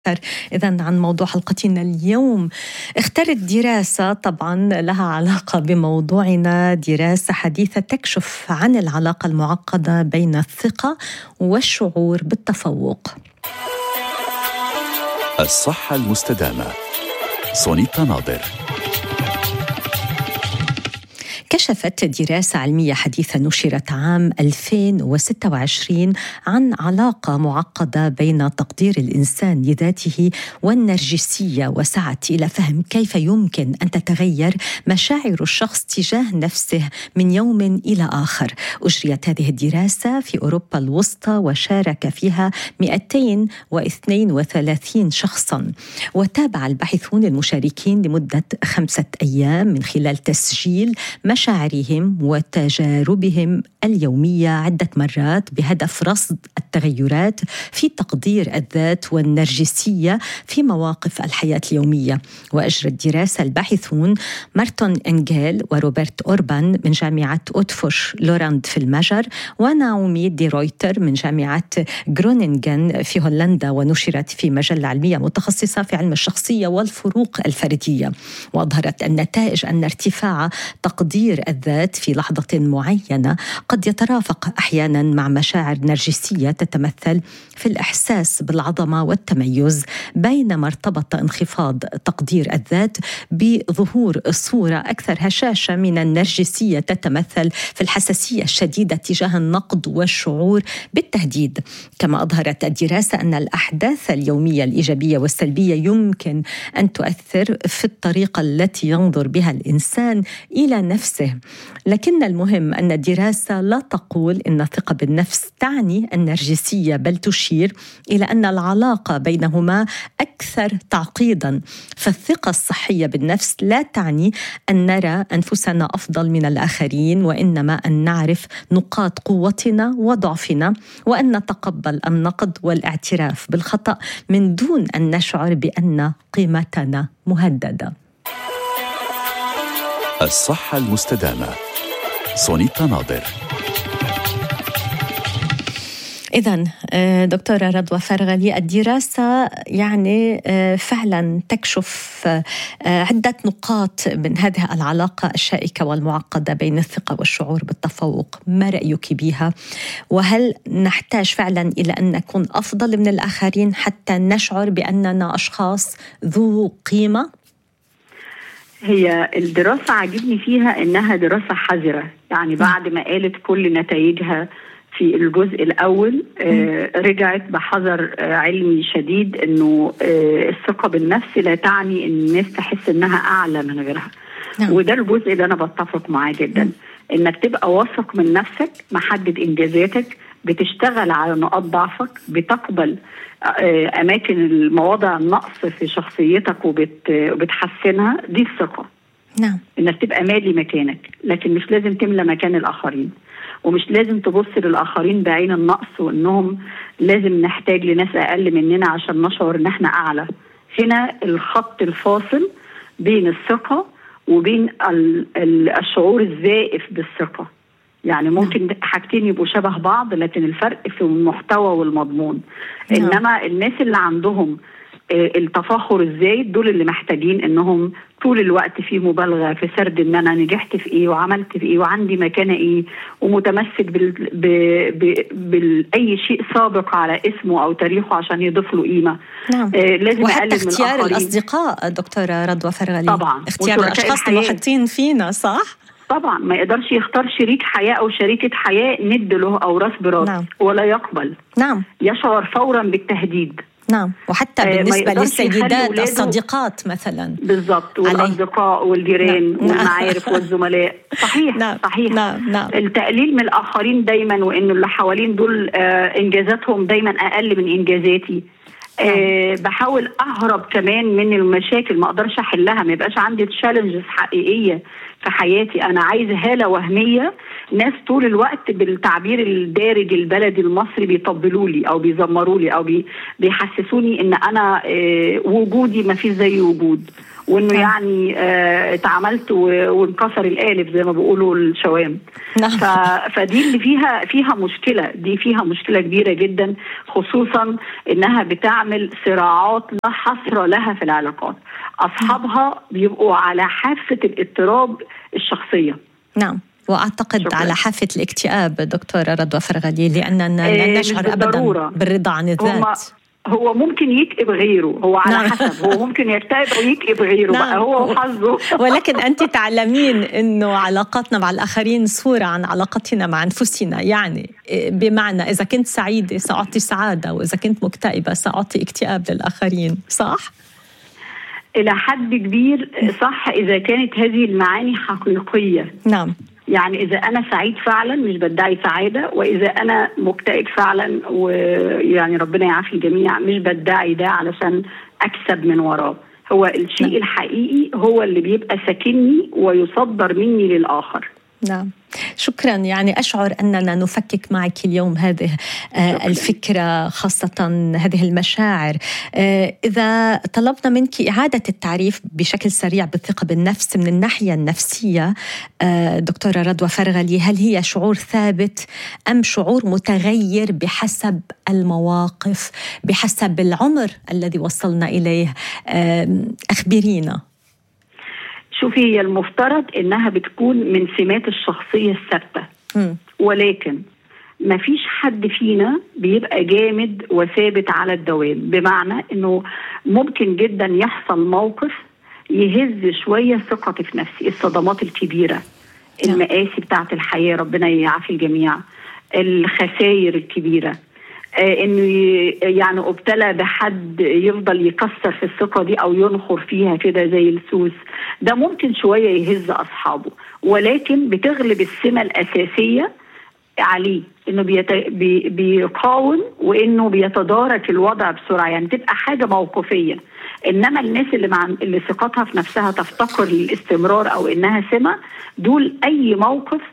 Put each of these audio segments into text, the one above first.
إذا عن موضوع حلقتنا اليوم اخترت دراسة طبعا لها علاقة بموضوعنا دراسة حديثة تكشف عن العلاقة المعقدة بين الثقة والشعور بالتفوق الصحة المستدامة سونيتا ناظر كشفت دراسة علمية حديثة نشرت عام 2026 عن علاقة معقدة بين تقدير الإنسان لذاته والنرجسية وسعت إلى فهم كيف يمكن أن تتغير مشاعر الشخص تجاه نفسه من يوم إلى آخر أجريت هذه الدراسة في أوروبا الوسطى وشارك فيها 232 شخصا وتابع الباحثون المشاركين لمدة خمسة أيام من خلال تسجيل مشاعر مشاعرهم وتجاربهم اليوميه عده مرات بهدف رصد التغيرات في تقدير الذات والنرجسيه في مواقف الحياه اليوميه واجرى الدراسه الباحثون مارتون انجيل وروبرت اوربان من جامعه اوتفوش لوراند في المجر وناومي دي رويتر من جامعه جرونينغن في هولندا ونشرت في مجله علميه متخصصه في علم الشخصيه والفروق الفرديه واظهرت النتائج ان ارتفاع تقدير الذات في لحظة معينة قد يترافق أحيانا مع مشاعر نرجسية تتمثل في الإحساس بالعظمة والتميز بينما ارتبط انخفاض تقدير الذات بظهور صورة أكثر هشاشة من النرجسية تتمثل في الحساسية الشديدة تجاه النقد والشعور بالتهديد كما أظهرت الدراسة أن الأحداث اليومية الإيجابية والسلبية يمكن أن تؤثر في الطريقة التي ينظر بها الإنسان إلى نفسه لكن المهم أن الدراسة لا تقول أن الثقة بالنفس تعني النرجسية بل تشير إلى أن العلاقة بينهما أكثر تعقيدا فالثقة الصحية بالنفس لا تعني أن نرى أنفسنا أفضل من الآخرين وإنما أن نعرف نقاط قوتنا وضعفنا وأن نتقبل النقد والاعتراف بالخطأ من دون أن نشعر بأن قيمتنا مهدده الصحة المستدامة سونيتا ناظر إذا آه، دكتورة رضوى فرغلي الدراسة يعني آه، فعلا تكشف آه، عدة نقاط من هذه العلاقة الشائكة والمعقدة بين الثقة والشعور بالتفوق ما رأيك بها وهل نحتاج فعلا إلى أن نكون أفضل من الآخرين حتى نشعر بأننا أشخاص ذو قيمة هي الدراسة عجبني فيها إنها دراسة حذرة يعني بعد ما قالت كل نتائجها في الجزء الأول آه رجعت بحذر آه علمي شديد إنه آه الثقة بالنفس لا تعني إن الناس تحس إنها أعلى من غيرها نعم. وده الجزء اللي أنا بتفق معاه جدا إنك تبقى واثق من نفسك محدد إنجازاتك بتشتغل على نقاط ضعفك بتقبل اماكن المواضع النقص في شخصيتك وبتحسنها دي الثقه نعم انك تبقى مالي مكانك لكن مش لازم تملى مكان الاخرين ومش لازم تبص للاخرين بعين النقص وانهم لازم نحتاج لناس اقل مننا عشان نشعر ان احنا اعلى هنا الخط الفاصل بين الثقه وبين الشعور الزائف بالثقه يعني ممكن حاجتين يبقوا شبه بعض لكن الفرق في المحتوى والمضمون نعم. انما الناس اللي عندهم التفاخر الزايد دول اللي محتاجين انهم طول الوقت في مبالغه في سرد ان انا نجحت في ايه وعملت في ايه وعندي مكانه ايه ومتمسك بال... ب... ب... باي شيء سابق على اسمه او تاريخه عشان يضيف له قيمه نعم. آه لازم وحتى اختيار من الاصدقاء دكتوره رضوى فرغلي طبعا اختيار الاشخاص المحيطين فينا صح؟ طبعا ما يقدرش يختار شريك حياه او شريكه حياه ند له او راس براس نعم. ولا يقبل نعم يشعر فورا بالتهديد نعم وحتى بالنسبة للسيدات الصديقات مثلا بالظبط والأصدقاء والجيران نعم. والمعارف والزملاء صحيح نعم. صحيح نعم. نعم. التقليل من الآخرين دايما وإنه اللي حوالين دول آه إنجازاتهم دايما أقل من إنجازاتي أه بحاول اهرب كمان من المشاكل ما اقدرش احلها ما يبقاش عندي تشالنجز حقيقيه في حياتي انا عايزه هاله وهميه ناس طول الوقت بالتعبير الدارج البلدي المصري بيطبلوا لي او بيزمروا لي او بي بيحسسوني ان انا أه وجودي ما فيش زي وجود وانه نعم. يعني آه، اتعاملت و- وانكسر القالب زي ما بيقولوا الشوام نعم. ف... فدي اللي فيها فيها مشكله دي فيها مشكله كبيره جدا خصوصا انها بتعمل صراعات لا حصر لها في العلاقات اصحابها بيبقوا على حافه الاضطراب الشخصيه نعم واعتقد شكراً. على حافه الاكتئاب دكتوره رضوى فرغلي لاننا آه، لا مش نشعر ابدا بالضرورة. بالرضا عن هما الذات هو ممكن يكئب غيره هو على نعم. حسب هو ممكن يكتئب او يكئب غيره نعم. بقى هو وحظه ولكن انت تعلمين انه علاقاتنا مع الاخرين صوره عن علاقتنا مع انفسنا يعني بمعنى اذا كنت سعيده ساعطي سعاده واذا كنت مكتئبه ساعطي اكتئاب للاخرين صح الى حد كبير صح اذا كانت هذه المعاني حقيقيه نعم يعني اذا انا سعيد فعلا مش بدعي سعاده واذا انا مكتئب فعلا ويعني ربنا يعافي الجميع مش بدعي ده علشان اكسب من وراه هو الشيء نعم. الحقيقي هو اللي بيبقى ساكنني ويصدر مني للاخر نعم شكرا يعني أشعر أننا نفكك معك اليوم هذه آه، شكراً. الفكرة خاصة هذه المشاعر آه، إذا طلبنا منك إعادة التعريف بشكل سريع بالثقة بالنفس من الناحية النفسية آه، دكتورة رضوى فرغلي هل هي شعور ثابت أم شعور متغير بحسب المواقف بحسب العمر الذي وصلنا إليه آه، أخبرينا شوفي هي المفترض انها بتكون من سمات الشخصيه الثابته مم. ولكن ما فيش حد فينا بيبقى جامد وثابت على الدوام بمعنى انه ممكن جدا يحصل موقف يهز شويه ثقتي في نفسي الصدمات الكبيره نعم. المآسي بتاعت الحياه ربنا يعافي الجميع الخسائر الكبيره آه، انه ي- يعني ابتلى بحد يفضل يكسر في الثقه دي او ينخر فيها كده زي السوس ده ممكن شويه يهز اصحابه ولكن بتغلب السمه الاساسيه عليه انه بيت... بي... بيقاوم وانه بيتدارك الوضع بسرعه يعني تبقى حاجه موقفيه انما الناس اللي مع اللي ثقتها في نفسها تفتقر للاستمرار او انها سمه دول اي موقف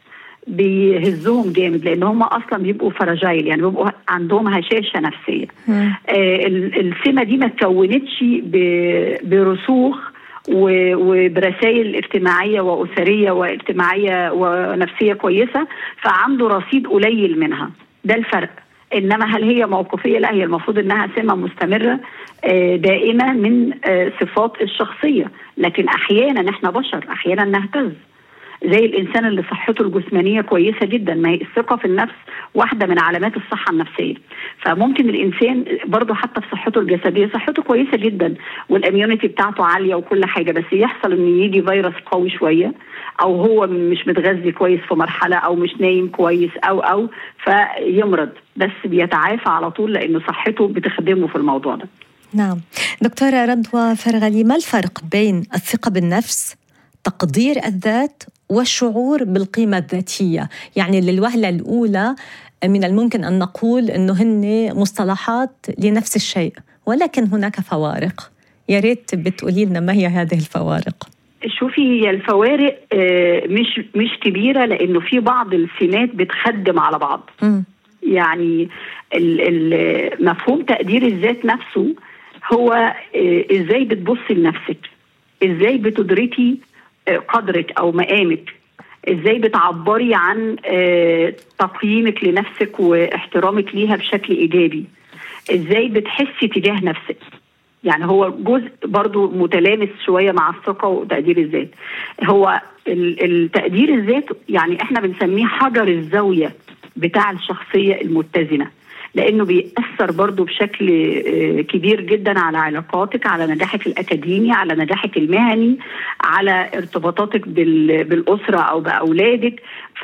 بيهزهم جامد لان هم اصلا بيبقوا فراجايل يعني بيبقوا عندهم هشاشه نفسيه مم. آه ال- السمه دي ما اتكونتش ب- برسوخ و- وبرسائل اجتماعيه واسريه واجتماعيه ونفسيه كويسه فعنده رصيد قليل منها ده الفرق انما هل هي موقفيه لا هي المفروض انها سمه مستمره آه، دائمه من آه، صفات الشخصيه لكن احيانا احنا بشر احيانا نهتز زي الانسان اللي صحته الجسمانيه كويسه جدا ما هي الثقه في النفس واحده من علامات الصحه النفسيه فممكن الانسان برضه حتى في صحته الجسديه صحته كويسه جدا والاميونيتي بتاعته عاليه وكل حاجه بس يحصل ان يجي فيروس قوي شويه او هو مش متغذي كويس في مرحله او مش نايم كويس او او فيمرض بس بيتعافى على طول لان صحته بتخدمه في الموضوع ده نعم دكتورة رضوى فرغلي ما الفرق بين الثقة بالنفس تقدير الذات والشعور بالقيمة الذاتية يعني للوهلة الأولى من الممكن أن نقول أنه هن مصطلحات لنفس الشيء ولكن هناك فوارق يا ريت بتقولي لنا ما هي هذه الفوارق شوفي هي الفوارق آه، مش مش كبيره لانه في بعض السمات بتخدم على بعض مم. يعني ال- ال- مفهوم تقدير الذات نفسه هو آه، ازاي بتبصي لنفسك ازاي بتدركي آه، قدرك او مقامك ازاي بتعبري عن آه، تقييمك لنفسك واحترامك ليها بشكل ايجابي ازاي بتحسي تجاه نفسك يعني هو جزء برضو متلامس شوية مع الثقة وتقدير الذات هو ال- التقدير الذات يعني احنا بنسميه حجر الزاوية بتاع الشخصية المتزنة لانه بيأثر برضو بشكل آه، كبير جدا على علاقاتك على نجاحك الاكاديمي على نجاحك المهني على ارتباطاتك بال- بالاسره او باولادك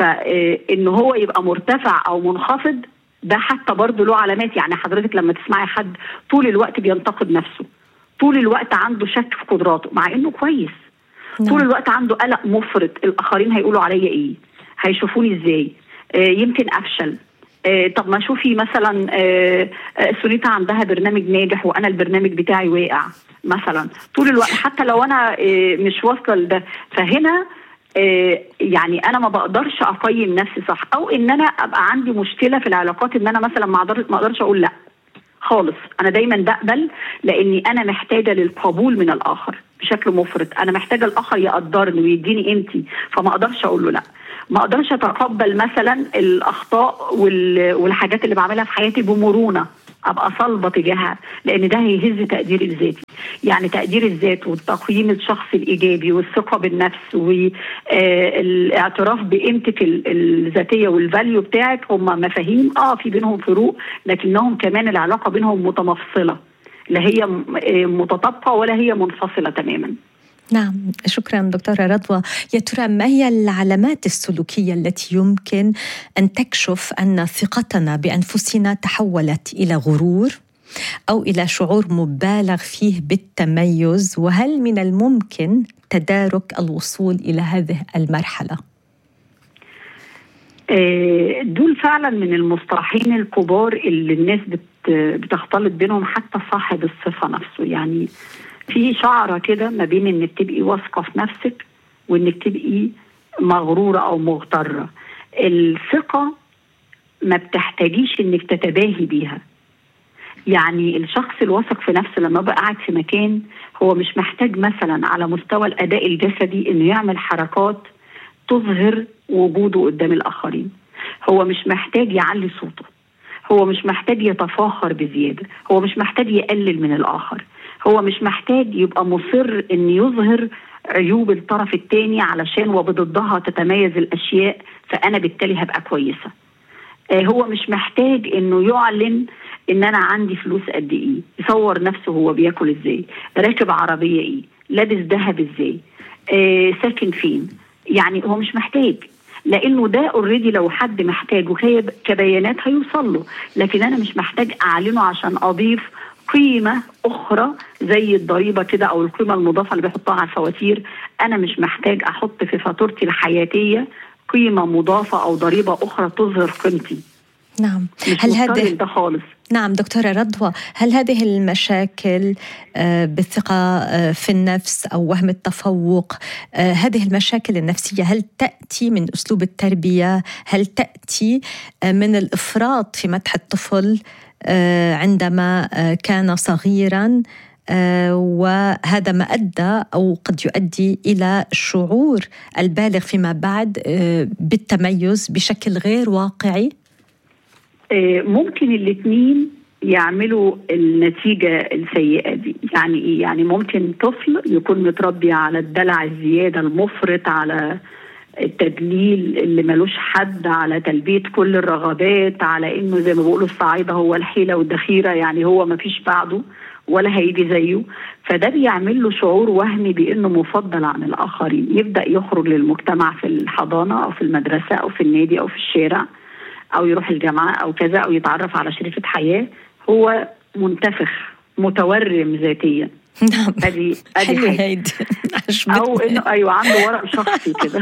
فان هو يبقى مرتفع او منخفض ده حتى برضه له علامات يعني حضرتك لما تسمعي حد طول الوقت بينتقد نفسه طول الوقت عنده شك في قدراته مع انه كويس نعم. طول الوقت عنده قلق مفرط الاخرين هيقولوا عليا ايه هيشوفوني ازاي آه يمكن افشل آه طب ما شوفي مثلا آه آه سونيتا عندها برنامج ناجح وانا البرنامج بتاعي واقع مثلا طول الوقت حتى لو انا آه مش واصله لده فهنا آه، يعني انا ما بقدرش اقيم نفسي صح او ان انا ابقى عندي مشكله في العلاقات ان انا مثلا ما اقدرش ما اقدرش اقول لا خالص انا دايما بقبل لاني انا محتاجه للقبول من الاخر بشكل بشكل مفرط انا محتاجه الاخر يقدرني ويديني قيمتي فما اقدرش اقول له لا ما اقدرش اتقبل مثلا الاخطاء وال- والحاجات اللي بعملها في حياتي بمرونه ابقى صلبه تجاهها لان ده هيهز تقديري الذاتي يعني تقدير الذات والتقييم الشخص الايجابي والثقه بالنفس والاعتراف بقيمتك ال- الذاتيه والفاليو بتاعك هم مفاهيم اه في بينهم فروق لكنهم كمان العلاقه بينهم متمفصله لا هي م- آه متطابقه ولا هي منفصله تماما نعم شكرا دكتورة رضوى يا ترى ما هي العلامات السلوكية التي يمكن أن تكشف أن ثقتنا بأنفسنا تحولت إلى غرور أو إلى شعور مبالغ فيه بالتميز وهل من الممكن تدارك الوصول إلى هذه المرحلة؟ آه، دول فعلا من المصطلحين الكبار اللي الناس بت- بتختلط بينهم حتى صاحب الصفة نفسه يعني في شعرة كده ما بين انك تبقي واثقة في نفسك وانك تبقي مغرورة او مغترة الثقة ما بتحتاجيش انك تتباهي بيها يعني الشخص الواثق في نفسه لما يبقى قاعد في مكان هو مش محتاج مثلا على مستوى الاداء الجسدي انه يعمل حركات تظهر وجوده قدام الاخرين هو مش محتاج يعلي صوته هو مش محتاج يتفاخر بزياده هو مش محتاج يقلل من الاخر هو مش محتاج يبقى مصر ان يظهر عيوب الطرف الثاني علشان وبضدها تتميز الاشياء فانا بالتالي هبقى كويسه آه، هو مش محتاج انه يعلن ان انا عندي فلوس قد ايه يصور نفسه هو بياكل ازاي راكب عربيه ايه لابس ذهب ازاي آه ساكن فين يعني هو مش محتاج لانه ده اوريدي لو حد محتاجه كيب- كبيانات هيوصل له لكن انا مش محتاج اعلنه عشان اضيف قيمه اخرى زي الضريبه كده او القيمه المضافه اللي بيحطها على الفواتير انا مش محتاج احط في فاتورتي الحياتيه قيمه مضافه او ضريبه اخرى تظهر قيمتي نعم مش هل مضطر هذا ده خالص نعم دكتورة رضوى هل هذه المشاكل آه، بالثقة آه، في النفس أو وهم التفوق آه، هذه المشاكل النفسية هل تأتي من أسلوب التربية هل تأتي آه، من الإفراط في مدح الطفل آه، عندما آه، كان صغيرا آه، وهذا ما أدى أو قد يؤدي إلى الشعور البالغ فيما بعد آه، بالتميز بشكل غير واقعي آه، ممكن الاثنين يعملوا النتيجة السيئة دي يعني إيه؟ يعني ممكن طفل يكون متربي على الدلع الزيادة المفرط على التدليل اللي ملوش حد على تلبية كل الرغبات على انه زي ما بيقولوا الصعايدة هو الحيلة والدخيرة يعني هو ما فيش بعده ولا هيجي زيه فده بيعمل له شعور وهمي بانه مفضل عن الاخرين يبدا يخرج للمجتمع في الحضانه او في المدرسه او في النادي او في الشارع او يروح الجامعه او كذا او يتعرف على شريكه حياه هو منتفخ متورم ذاتيا نعم ادي ادي حلوة حاجه هيدي او عجبتني. انه ايوه عنده ورم شخصي كده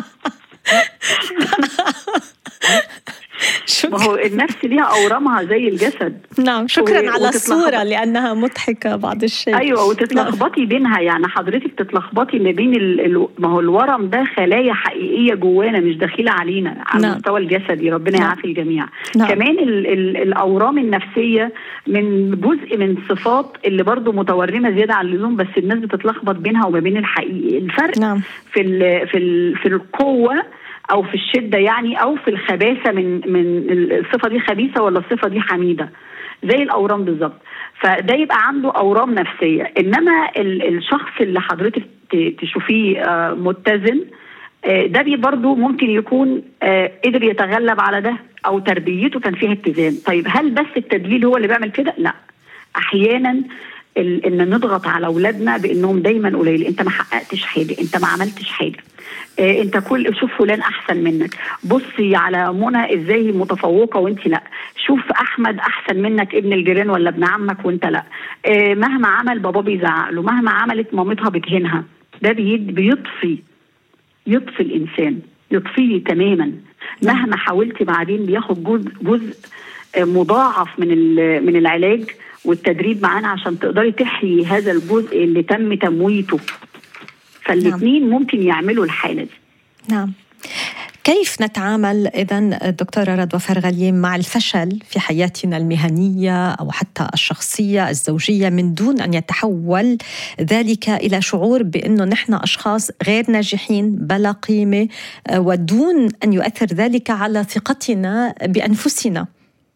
ما شكرا هو النفس ليها اورامها زي الجسد نعم شكرا و- على وتتلخبط. الصورة لأنها مضحكة بعض الشيء ايوه وتتلخبطي بينها يعني حضرتك تتلخبطي ما بين ال... ال... ما هو الورم ده خلايا حقيقيه جوانا مش دخيله علينا على نعم. المستوى الجسدي ربنا نعم. يعافي الجميع نعم. كمان ال... ال... الاورام النفسيه من جزء من الصفات اللي برضو متورمه زياده عن اللزوم بس الناس بتتلخبط بينها وما بين الحقيقي الفرق نعم في ال... في ال... في القوه او في الشده يعني او في الخباثه من من الصفه دي خبيثه ولا الصفه دي حميده زي الاورام بالظبط فده يبقى عنده اورام نفسيه انما ال- الشخص اللي حضرتك ت- تشوفيه آه، متزن آه، ده بي برضه ممكن يكون آه، قدر يتغلب على ده او تربيته كان فيها اتزان طيب هل بس التدليل هو اللي بيعمل كده لا احيانا ال- ان نضغط على اولادنا بانهم دايما قليل انت ما حققتش حاجه انت ما عملتش حاجه آه، انت كل شوف فلان احسن منك بصي على منى ازاي متفوقه وانت لا شوف احمد احسن منك ابن الجيران ولا ابن عمك وانت لا آه، مهما عمل بابا بيزعق له مهما عملت مامتها بتهينها ده بيد- بيطفي يطفي الانسان يطفيه تماما مهما حاولتي بعدين بياخد جزء جزء آه، مضاعف من ال- من العلاج والتدريب معانا عشان تقدري تحيي هذا الجزء اللي تم تمويته فالاثنين ممكن يعملوا الحاله دي نعم كيف نتعامل اذا دكتوره رضوى فرغليم مع الفشل في حياتنا المهنيه او حتى الشخصيه الزوجيه من دون ان يتحول ذلك الى شعور بانه نحن اشخاص غير ناجحين بلا قيمه آه، ودون ان يؤثر ذلك على ثقتنا بانفسنا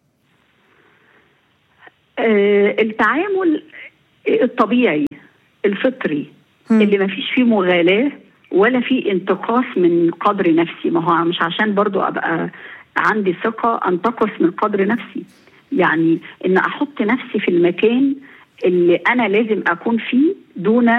آه، التعامل الطبيعي الفطري م. اللي ما فيش فيه مغالاه ولا في انتقاص من قدر نفسي ما هو مش عشان برضو ابقى عندي ثقه انتقص من قدر نفسي يعني ان احط نفسي في المكان اللي انا لازم اكون فيه دون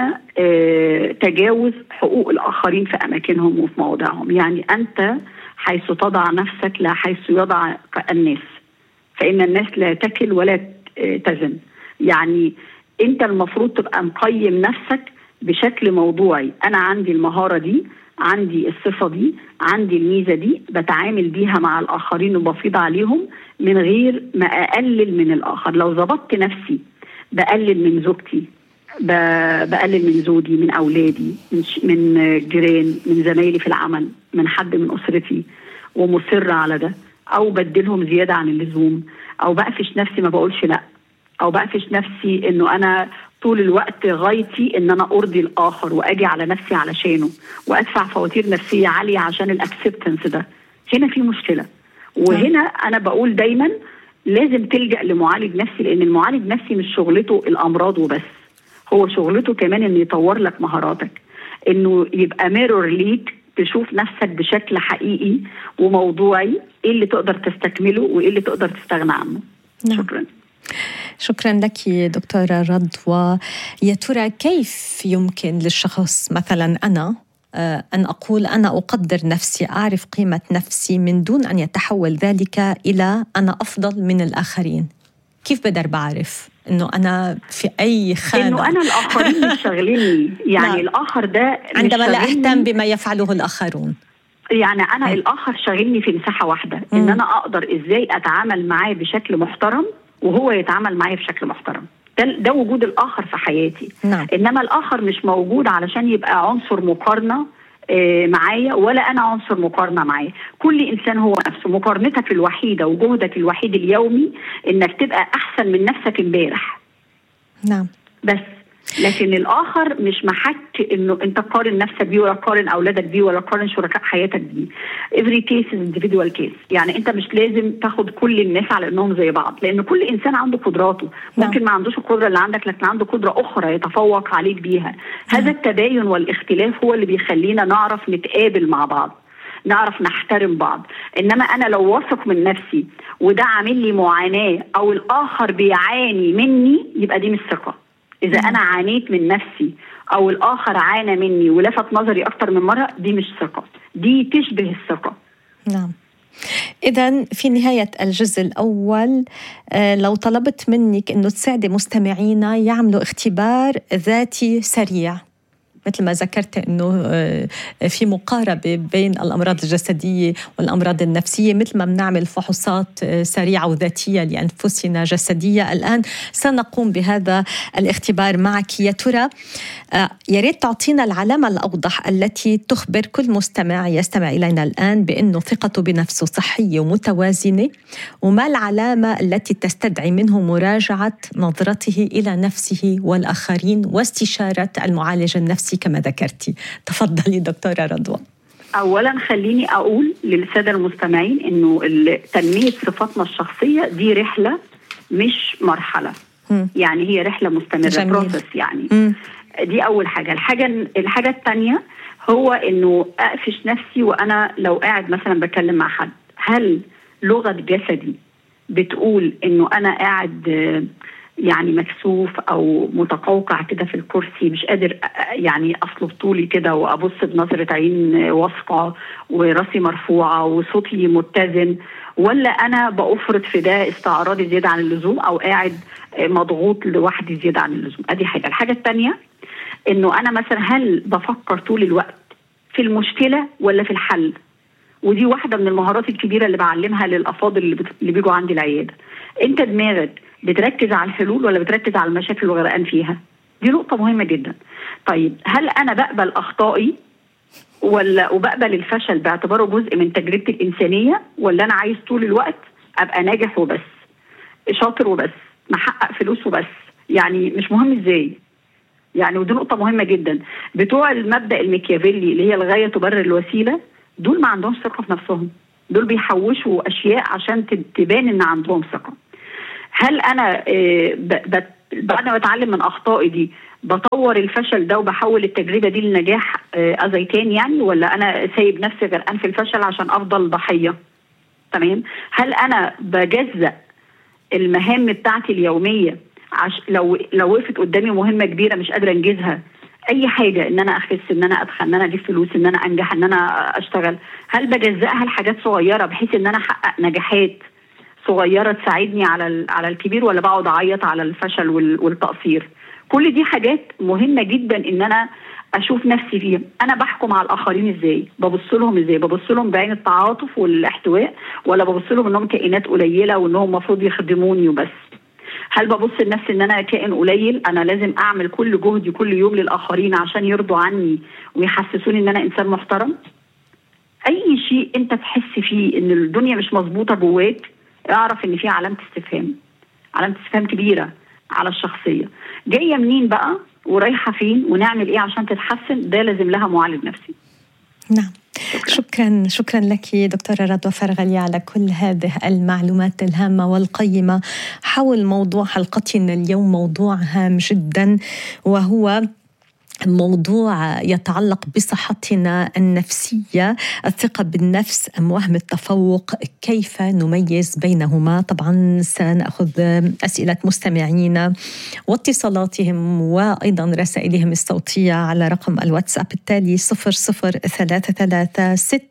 آه تجاوز حقوق الاخرين في اماكنهم وفي مواضعهم يعني انت حيث تضع نفسك لا حيث يضع الناس فان الناس لا تكل ولا تزن يعني انت المفروض تبقى مقيم نفسك بشكل موضوعي انا عندي المهاره دي عندي الصفه دي عندي الميزه دي بتعامل بيها مع الاخرين وبفيض عليهم من غير ما اقلل من الاخر لو ظبطت نفسي بقلل من زوجتي بقلل من زوجي من اولادي من من جيران من زمايلي في العمل من حد من اسرتي ومصر على ده او بدلهم زياده عن اللزوم او بقفش نفسي ما بقولش لا او بقفش نفسي انه انا طول الوقت غايتي ان انا ارضي الاخر واجي على نفسي علشانه وادفع فواتير نفسيه عاليه عشان الاكسبتنس ده هنا في مشكله وهنا انا بقول دايما لازم تلجا لمعالج نفسي لان المعالج النفسي مش شغلته الامراض وبس هو شغلته كمان انه يطور لك مهاراتك انه يبقى ميرور ليك تشوف نفسك بشكل حقيقي وموضوعي ايه اللي تقدر تستكمله وايه اللي تقدر تستغنى عنه نعم. شكرا شكرا لك دكتورة رضوى يا ترى كيف يمكن للشخص مثلا أنا آه، أن أقول أنا أقدر نفسي أعرف قيمة نفسي من دون أن يتحول ذلك إلى أنا أفضل من الآخرين كيف بقدر بعرف انه انا في اي خانه انه انا الاخرين مش شاغليني يعني لا. الاخر ده عندما لا اهتم بما يفعله الاخرون يعني انا هي. الاخر شاغلني في مساحه واحده م. ان انا اقدر ازاي اتعامل معاه بشكل محترم وهو يتعامل معايا بشكل محترم ده, ده وجود الاخر في حياتي نعم. انما الاخر مش موجود علشان يبقى عنصر مقارنه آه، معايا ولا انا عنصر مقارنه معايا كل انسان هو نفسه مقارنتك الوحيده وجهدك الوحيد اليومي انك تبقى احسن من نفسك امبارح نعم بس لكن الاخر مش محك انه انت قارن نفسك بيه ولا قارن اولادك بيه ولا قارن شركاء حياتك بيه every case is individual case يعني انت مش لازم تاخد كل الناس على انهم زي بعض لان كل انسان عنده قدراته نعم. ممكن ما عندوش القدره اللي عندك لكن عنده قدره اخرى يتفوق عليك بيها هذا نعم. التباين والاختلاف هو اللي بيخلينا نعرف نتقابل مع بعض نعرف نحترم بعض انما انا لو واثق من نفسي وده عامل لي معاناه او الاخر بيعاني مني يبقى دي مش ثقه اذا انا عانيت من نفسي او الاخر عانى مني ولفت نظري اكتر من مره دي مش ثقه دي تشبه الثقه نعم إذا في نهاية الجزء الأول آه، لو طلبت منك أنه تساعدي مستمعينا يعملوا اختبار ذاتي سريع مثل ما ذكرت انه آه، في مقاربه بين الامراض الجسديه والامراض النفسيه مثل ما بنعمل فحوصات آه، سريعه وذاتيه لانفسنا جسديه الان سنقوم بهذا الاختبار معك يا ترى آه، يا ريت تعطينا العلامه الاوضح التي تخبر كل مستمع يستمع الينا الان بانه ثقته بنفسه صحيه ومتوازنه وما العلامه التي تستدعي منه مراجعه نظرته الى نفسه والاخرين واستشاره المعالج النفسي نفسي كما ذكرتي تفضلي دكتورة رضوى اولا خليني اقول للساده المستمعين انه تنميه صفاتنا الشخصيه دي رحله مش مرحله م. يعني هي رحله مستمره بروسس يعني م. دي اول حاجه الحاجه الحاجه الثانيه هو انه اقفش نفسي وانا لو قاعد مثلا بتكلم مع حد هل لغه جسدي بتقول انه انا قاعد يعني مكسوف او متقوقع كده في الكرسي مش قادر يعني اصلب طولي كده وابص بنظره عين واثقه وراسي مرفوعه وصوتي متزن ولا انا بافرض في ده استعراضي زياده عن اللزوم او قاعد مضغوط لوحدي زياده عن اللزوم ادي حاجه الحاجه الثانيه انه انا مثلا هل بفكر طول الوقت في المشكله ولا في الحل ودي واحده من المهارات الكبيره اللي بعلمها للافاضل اللي بيجوا عندي العياده انت دماغك بتركز على الحلول ولا بتركز على المشاكل وغرقان فيها دي نقطه مهمه جدا طيب هل انا بقبل اخطائي ولا وبقبل الفشل باعتباره جزء من تجربتي الانسانيه ولا انا عايز طول الوقت ابقى ناجح وبس شاطر وبس محقق فلوس وبس يعني مش مهم ازاي يعني ودي نقطه مهمه جدا بتوع المبدا الميكيافيلي اللي هي الغايه تبرر الوسيله دول ما عندهمش ثقه في نفسهم دول بيحوشوا اشياء عشان تبان ان عندهم ثقه هل انا آه، بعد ما بتعلم من اخطائي دي بطور الفشل ده وبحول التجربه دي لنجاح ازيتان آه، يعني ولا انا سايب نفسي غرقان في الفشل عشان افضل ضحيه تمام هل انا بجزأ المهام بتاعتي اليوميه عش لو لو وقفت قدامي مهمه كبيره مش قادره انجزها اي حاجه ان انا اخس ان انا ادخل ان انا اجيب فلوس ان انا انجح ان انا اشتغل هل بجزأها لحاجات صغيره بحيث ان انا احقق نجاحات صغيره تساعدني على على الكبير ولا بقعد اعيط على الفشل والتقصير كل دي حاجات مهمه جدا ان انا اشوف نفسي فيها انا بحكم على الاخرين ازاي ببص لهم ازاي ببص لهم بعين التعاطف والاحتواء ولا ببص لهم انهم كائنات قليله وانهم المفروض يخدموني وبس هل ببص لنفسي ان انا كائن قليل انا لازم اعمل كل جهدي كل يوم للاخرين عشان يرضوا عني ويحسسوني ان انا انسان محترم اي شيء انت تحس فيه ان الدنيا مش مظبوطه جواك اعرف ان في علامه استفهام علامه استفهام كبيره على الشخصيه جايه منين بقى ورايحه فين ونعمل ايه عشان تتحسن ده لازم لها معالج نفسي نعم شكرا شكرا لك دكتوره رضوى فرغلي على كل هذه المعلومات الهامه والقيمه حول موضوع حلقتنا اليوم موضوع هام جدا وهو موضوع يتعلق بصحتنا النفسيه الثقه بالنفس ام وهم التفوق كيف نميز بينهما طبعا سناخذ اسئله مستمعينا واتصالاتهم وايضا رسائلهم الصوتيه على رقم الواتساب التالي 00336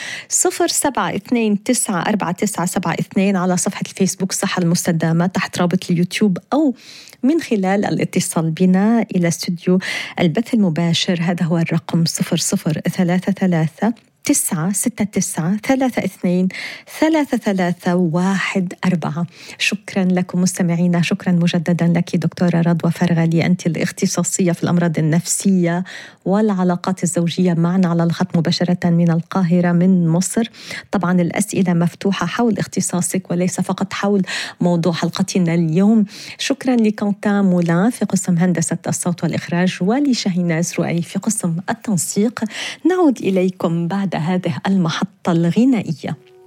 072 على صفحه الفيسبوك صحه المستدامه تحت رابط اليوتيوب او من خلال الاتصال بنا إلى استوديو البث المباشر هذا هو الرقم 0033 تسعة ستة تسعة ثلاثة اثنين ثلاثة ثلاثة واحد أربعة شكرا لكم مستمعينا شكرا مجددا لك دكتورة رضوى فرغلي أنت الاختصاصية في الأمراض النفسية والعلاقات الزوجية معنا على الخط مباشرة من القاهرة من مصر طبعا الأسئلة مفتوحة حول اختصاصك وليس فقط حول موضوع حلقتنا اليوم شكرا لكونتان مولان في قسم هندسة الصوت والإخراج ولشهيناز رؤي في قسم التنسيق نعود إليكم بعد هذه المحطة الغنائية